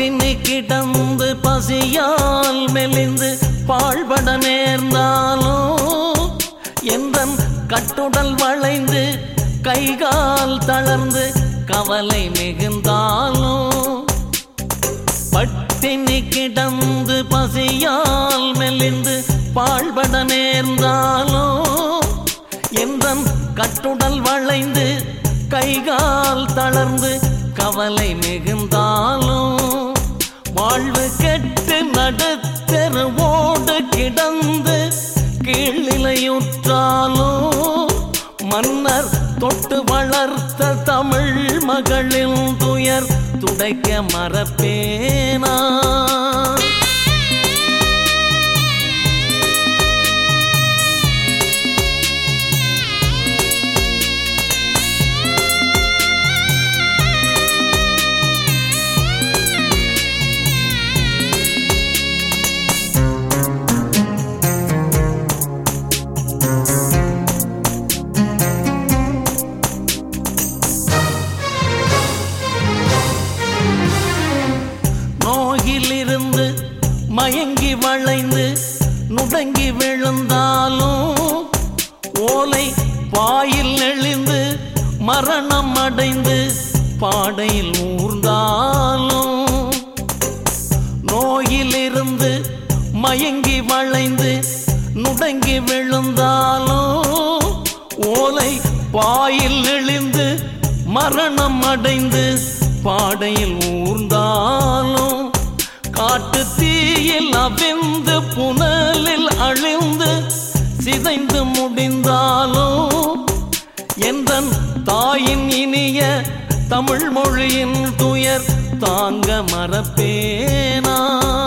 பட்டினி கிடந்து பசியால் மெலிந்து பாழ்பட நேர்ந்தாலும் எந்தன் கட்டுடல் வளைந்து கைகால் தளர்ந்து கவலை மிகுந்தாலும் பட்டினி கிடந்து பசியால் மெலிந்து பாழ்பட நேர்ந்தாலும் எந்தன் கட்டுடல் வளைந்து கைகால் தளர்ந்து கவலை மிகுந்தாலும் வாழ்வு கெட்டு நடுத்தெருவோடு கிடந்து கீழ்நிலையுற்றாலும் மன்னர் தொட்டு வளர்த்த தமிழ் மகளின் துயர் துடைக்க மறப்பேனா நோயிலிருந்து மயங்கி வளைந்து நுடங்கி விழுந்தாலும் ஓலை பாயில் நெளிந்து மரணம் அடைந்து பாடையில் ஊர்ந்தாலும் நோயிலிருந்து மயங்கி வளைந்து நுடங்கி விழுந்தாலும் ஓலை பாயில் நெளிந்து மரணம் அடைந்து பாடையில் ஊர்ந்தாலும் காட்டு தீயில் அவிந்து புனலில் அழிந்து சிதைந்து முடிந்தாலும் எந்தன் தாயின் இனிய தமிழ் மொழியின் துயர் தாங்க மறப்பேனா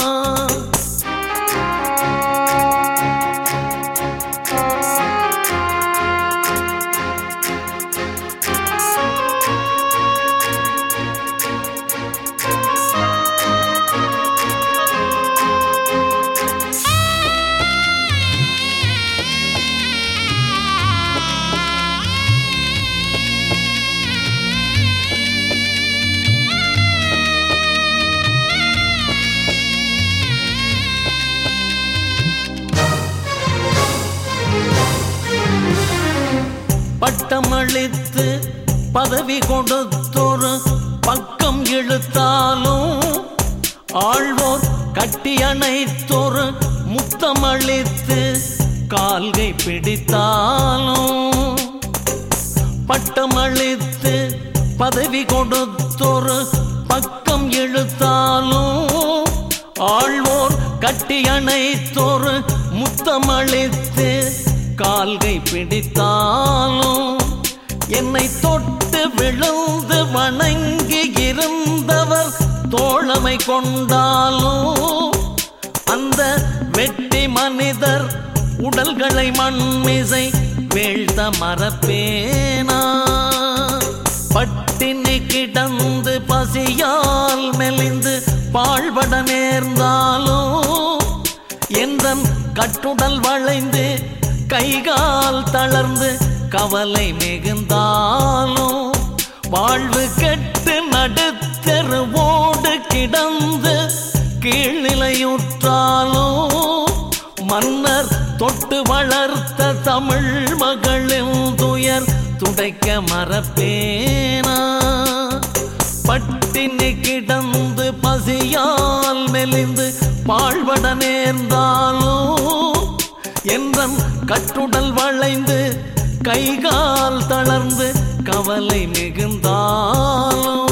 பட்டமளித்து பதவி கொடுத்தொரு பக்கம் இழுத்தாலும் ஆழ்வோர் கட்டி அணைத்தொரு முத்தமளித்து கால்கை பிடித்தாலும் பட்டமளித்து பதவி கொடுத்தொரு பக்கம் இழுத்தாலும் ஆழ்வோர் கட்டி அணைத்தொரு முத்தமளித்து கால்கை பிடித்தாலும் என்னை தொட்டு விழுந்து வணங்கி இருந்தவர் தோழமை கொண்டாலும் அந்த வெட்டி மனிதர் உடல்களை மண்மிசை வீழ்த்த மறப்பேனா பட்டினி கிடந்து பசியால் மெலிந்து பாழ்பட நேர்ந்தாலும் எந்தன் கட்டுடல் வளைந்து கைகால் தளர்ந்து கவலை மிகுந்தாலும் வாழ்வு கெட்டு நடுத்தெருவோடு கிடந்து கீழ்நிலையுற்றாலும் மன்னர் தொட்டு வளர்த்த தமிழ் மகளின் துயர் துடைக்க மறப்பேனா பட்டினி கிடந்து பசியால் மெலிந்து பாழ்பட நேர்ந்தாலும் என்றன் கட்டுடல் வளைந்து கைகால் தளர்ந்து கவலை மிகுந்தாலும்